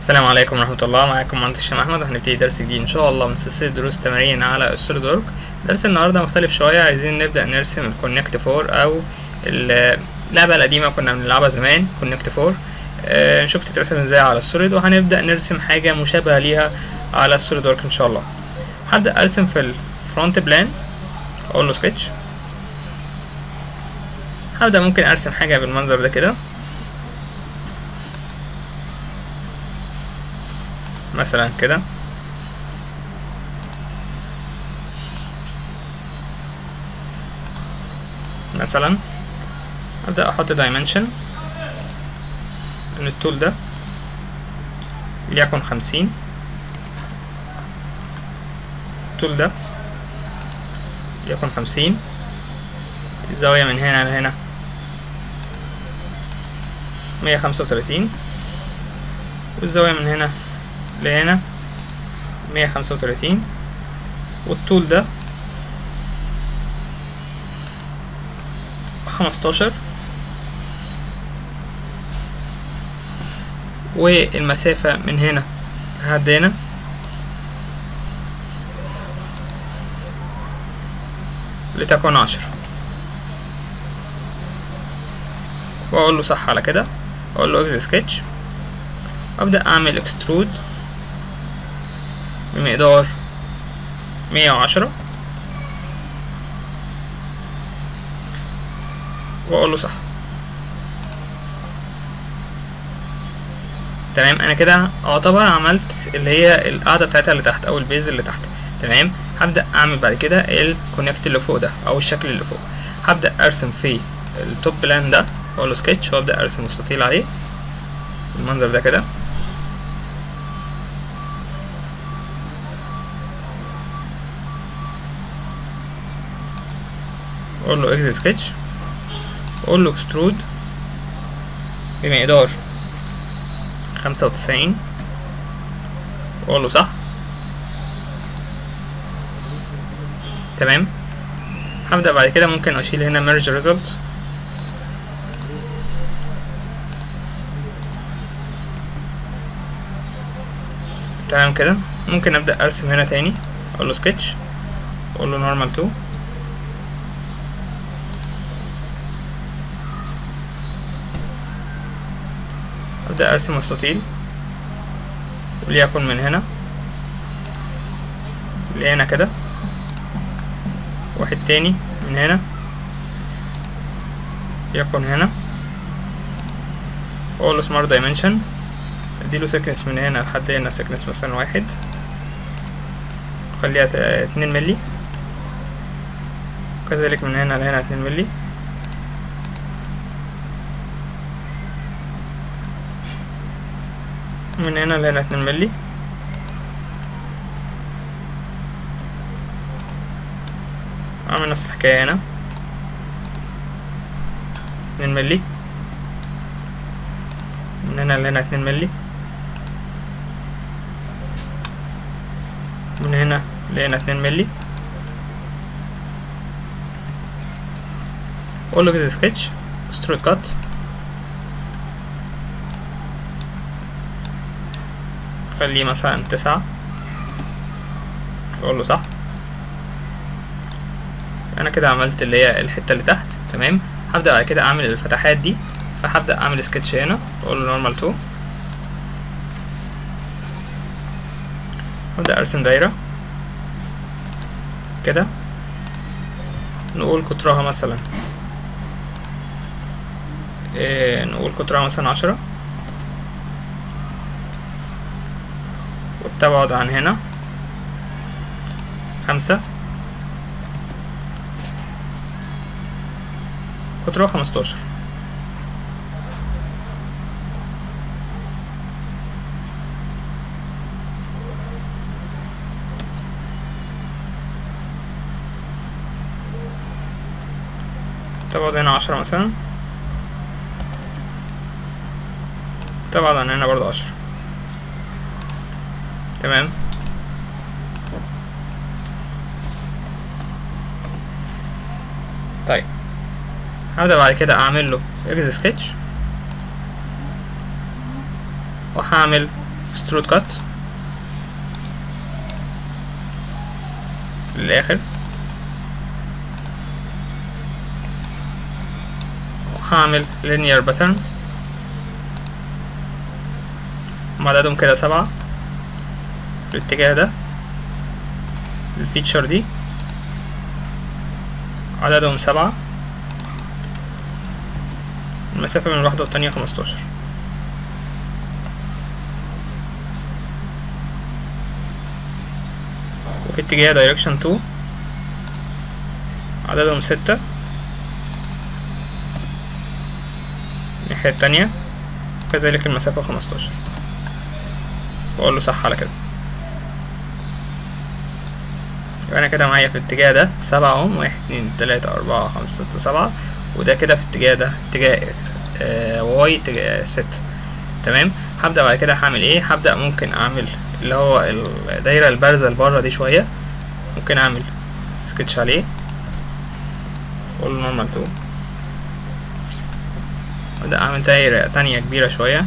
السلام عليكم ورحمة الله معاكم مهندس هشام أحمد وهنبتدي درس جديد إن شاء الله من سلسلة دروس تمارين على السوليد ورك درس النهاردة مختلف شوية عايزين نبدأ نرسم الكونكت فور أو اللعبة القديمة كنا بنلعبها زمان كونكت فور آه نشوف تترسم ازاي على السوليد وهنبدأ نرسم حاجة مشابهة ليها على السوليد ورك إن شاء الله هبدأ أرسم في الفرونت بلان أقول له سكتش هبدأ ممكن أرسم حاجة بالمنظر ده كده مثلا كده مثلا ابدا احط دايمنشن ان الطول ده ليكن خمسين الطول ده ليكن خمسين الزاوية من هنا لهنا مية خمسة وتلاتين والزاوية من هنا لهنا مية خمسة وتلاتين والطول ده خمستاشر والمسافة من هنا لحد هنا لتكون عشرة واقول له صح على كده اقول له اكزit سكتش وابدأ اعمل اكسترود بمقدار مية وعشرة واقول له صح تمام انا كده اعتبر عملت اللي هي القاعده بتاعتها اللي تحت او البيز اللي تحت تمام هبدا اعمل بعد كده الكونكت اللي فوق ده او الشكل اللي فوق هبدا ارسم في التوب بلان ده واقول له سكتش وابدا ارسم مستطيل عليه بالمنظر ده كده اقول له اكزit سكتش اقول له اكسترود بمقدار خمسة وتسعين واقول له صح تمام هبدأ بعد كده ممكن اشيل هنا merge result تمام كده ممكن ابدأ ارسم هنا تاني اقول له سكتش اقول له normal 2 أبدأ أرسم مستطيل وليكن من هنا لهنا كده واحد تاني من هنا يكن هنا أقول سمارت دايمنشن أديله سكنس من هنا لحد هنا سكنس مثلا واحد خليها اتنين ملي كذلك من هنا لهنا اتنين ملي من هنا لهنا اتنين ملي اعمل نفس الحكاية هنا اتنين ملي من هنا لهنا اتنين ملي من هنا لهنا اتنين ملي اقول له جزء سكتش ستروت كات خليه مثلا تسعة اقول له صح انا كده عملت اللي هي الحتة اللي تحت تمام هبدأ بعد كده اعمل الفتحات دي فهبدأ اعمل سكتش هنا اقول له نورمال تو هبدأ ارسم دايرة كده نقول قطرها مثلا إيه نقول قطرها مثلا عشرة تبعد عن هنا خمسة قطره خمستاشر تبعد هنا عشرة مثلا تبعد عن هنا برضه عشرة تمام طيب هبدأ بعد كده اعمل له اكس سكتش وهعمل اكسترود كات للاخر وهعمل linear pattern عددهم كده سبعة في الاتجاه ده الفيتشر دي عددهم سبعة المسافة من الواحدة والتانية خمستاشر وفي اتجاه direction 2 عددهم ستة الناحية التانية وكذلك المسافة خمستاشر وأقول له صح على كده يبقى أنا كده معايا في الاتجاه ده سبعة أهم واحد اتنين تلاتة أربعة خمسة ستة سبعة وده كده في الاتجاه ده اتجاه آه واي اتجاه ستة تمام هبدأ بعد كده هعمل ايه هبدأ ممكن أعمل اللي هو الدايرة البارزة اللي بره دي شوية ممكن أعمل سكتش عليه فول نورمال تو أبدأ أعمل دايرة تانية كبيرة شوية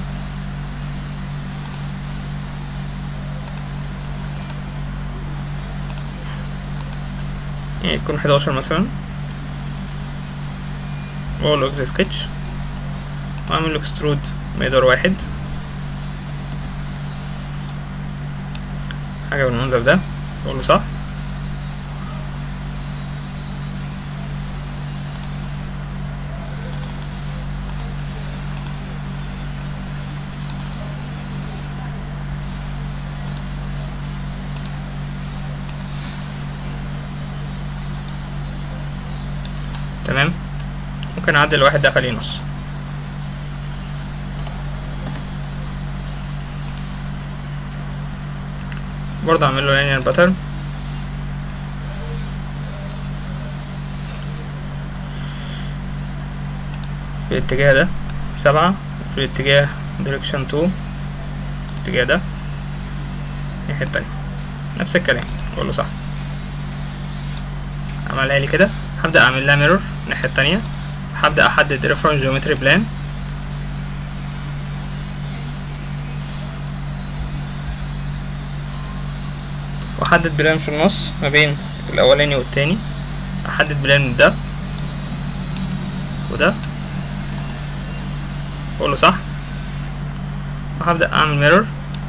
يعني تكون حداشر مثلا واقول له اكزي سكتش واعمل له اكسترود مقدار واحد حاجة بالمنظر ده اقول له صح تمام ممكن اعدل واحد ده اخليه نص برضه اعمل له linear pattern في الاتجاه ده سبعة في الاتجاه direction 2 الاتجاه ده الناحية التانية نفس الكلام اقول له صح عملها لي كده هبدأ أعمل لها ميرور الناحية التانية هبدأ أحدد reference geometry plane وأحدد بلان في النص ما بين الأولاني والتاني أحدد بلان ده وده أقوله صح وهبدأ أعمل ميرور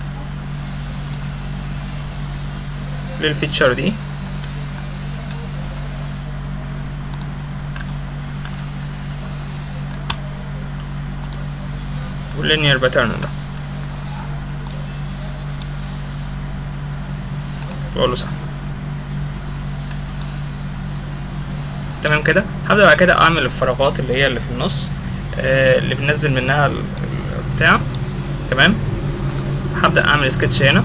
للفيتشر دي واللينير باترن ده بقوله صح تمام كده هبدأ بعد كده أعمل الفراغات اللي هي اللي في النص آه اللي بنزل منها ال- ال- بتاع تمام هبدأ أعمل سكتش هنا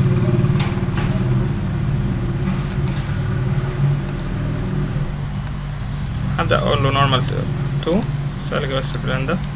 هبدأ أقول له normal to 2 سألك بس البلان ده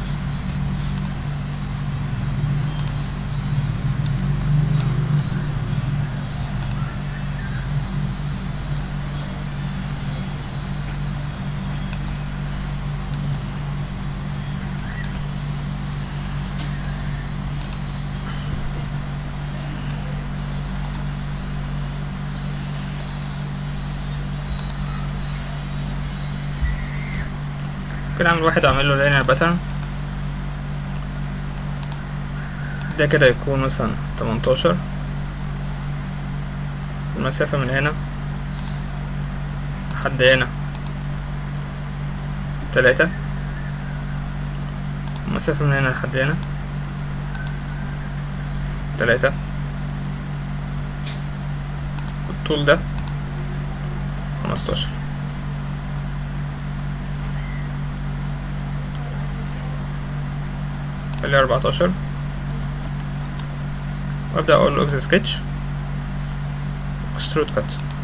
ممكن اعمل واحد اعمل له linear pattern ده كده يكون مثلا تمنتاشر المسافة من هنا لحد هنا تلاتة المسافة من هنا لحد هنا تلاتة والطول ده خمستاشر خليه أربعتاشر وأبدأ أقول له إكس سكتش اكسترود كات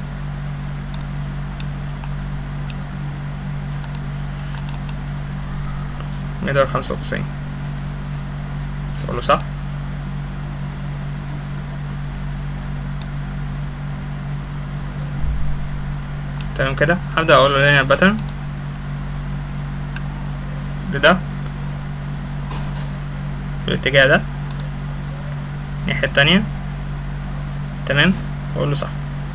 مقدار خمسة وتسعين أقول له صح تمام كده هبدأ أقول له linear pattern لده في الاتجاه ده الناحية التانية تمام واقول له صح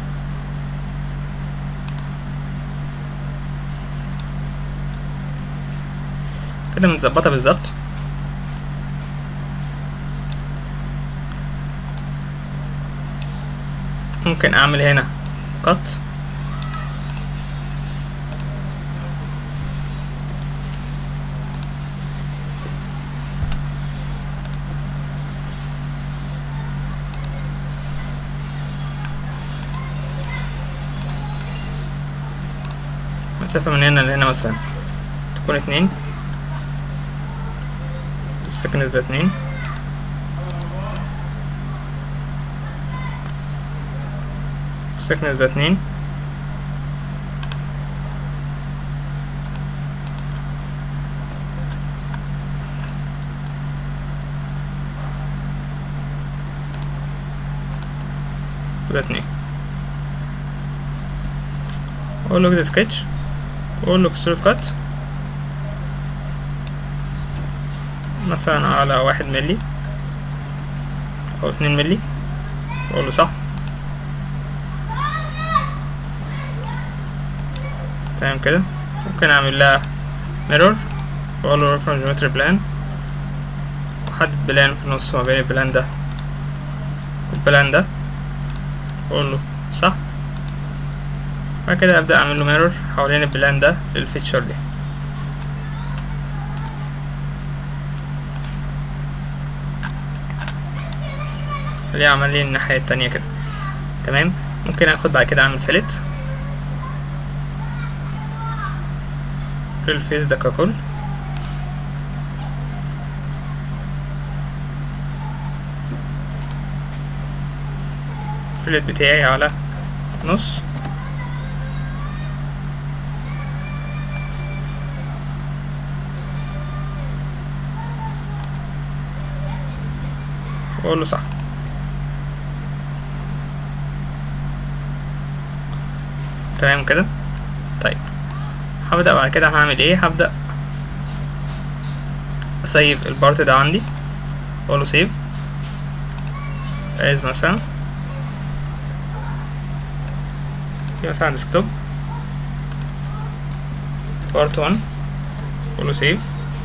كده متظبطة بالظبط ممكن اعمل هنا قط مسافة من هنا لهنا مثلا تكون اتنين السكنس ده اتنين السكنس ده اتنين وده اتنين اقول له كده سكتش واقول له اكسترود كات مثلا على واحد ملي او اتنين ملي واقول له صح تمام كده ممكن اعمل لها ميرور واقول له reference geometry plan واحدد بلان في النص ما بين البلان ده والبلان ده واقول له صح بعد كده ابدا اعمل له ميرور حوالين البلان ده للفيتشر دي خليه عمل لي الناحية التانية كده تمام ممكن اخد بعد كده اعمل فيلت للفيس ده ككل الفيلت بتاعي على نص واقول له صح تمام كده طيب هبدأ بعد كده هعمل ايه هبدأ اسيف البارت ده عندي اقول له سيف عايز مثلا في مثلا ديسكتوب بارت 1 اقول له سيف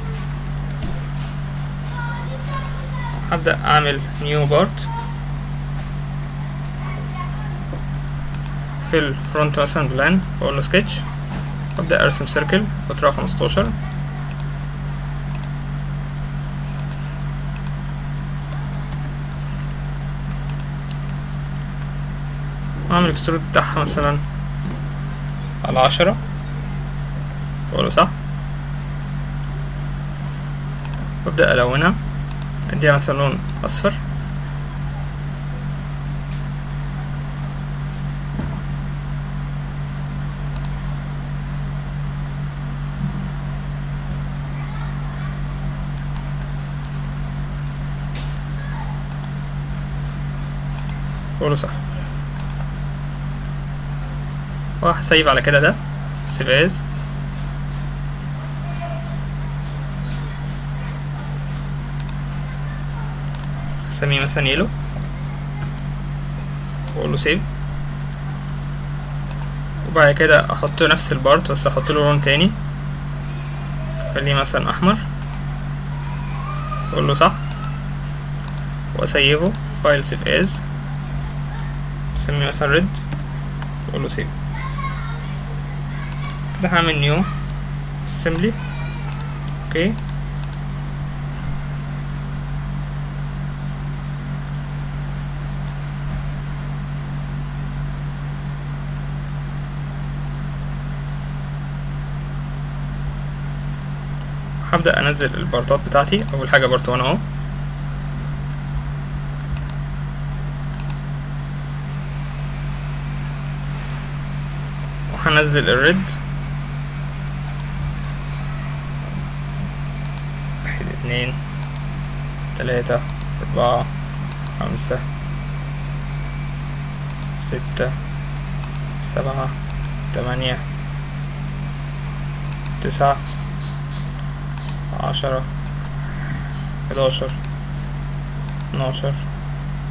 هبدأ اعمل نيو بارت في الفرونت مثلا بلان واقول له سكتش وابدأ ارسم سيركل قطرها خمستاشر واعمل اكسترود بتاعها مثلا على عشرة واقول له صح وابدأ الونها اديها مثلا لون اصفر قوله صح وهسيب على كده ده سيف از هسميه مثلا يلو واقول له سيف وبعد كده احط نفس البارت بس احط له لون تاني خليه مثلا احمر اقول له صح واسيبه فايل سيف از اسميه مثلا ريد واقول له سيف ده هعمل نيو assembly اوكي هبدأ أنزل البارتات بتاعتي أول حاجة بارت 1 أهو وهنزل الريد واحد اتنين تلاتة أربعة خمسة ستة سبعة تمانية تسعة عشرة حداشر اتناشر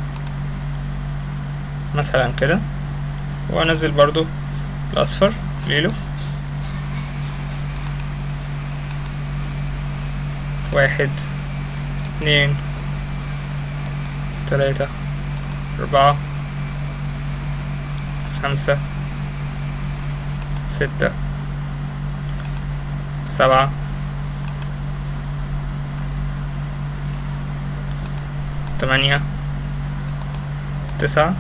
مثلا كده وانزل برضو الاصفر ليلو واحد اتنين تلاتة أربعة خمسة ستة سبعة تمانية تسعة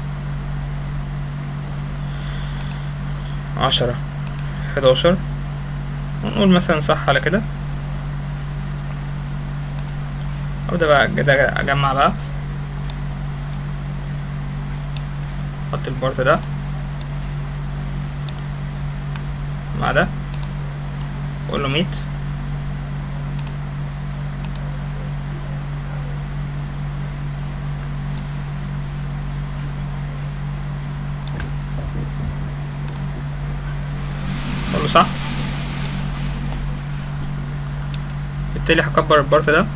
عشرة حداشر ونقول مثلا صح على كده ابدا بقى كده اجمع بقى احط البورت ده مع ده واقول له ميت اقول له صح بالتالي هكبر البورت ده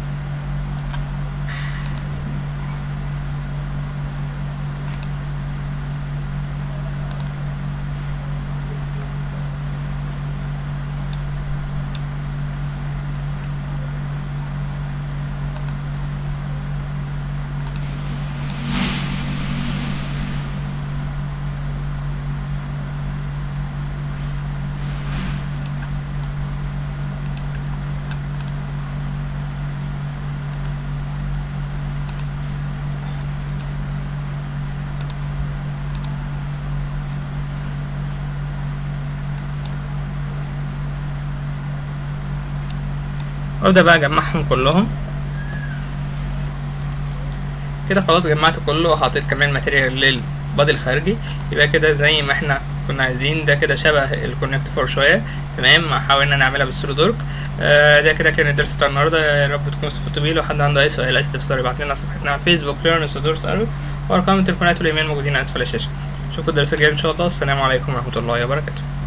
وابدا بقى اجمعهم كلهم كده خلاص جمعت كله وحطيت كمان ماتيريال للبادي الخارجي يبقى كده زي ما احنا كنا عايزين ده كده شبه الكونكت فور شويه تمام حاولنا نعملها بالسولو دورك آه ده كده كان الدرس بتاع النهارده يا رب تكونوا استفدتوا بيه لو حد عنده اي سؤال اي استفسار يبعت لنا صفحتنا على فيسبوك ليرن سودورس ارب وارقام التليفونات والايميل موجودين اسفل الشاشه اشوفكم الدرس الجاي ان شاء الله السلام عليكم ورحمه الله وبركاته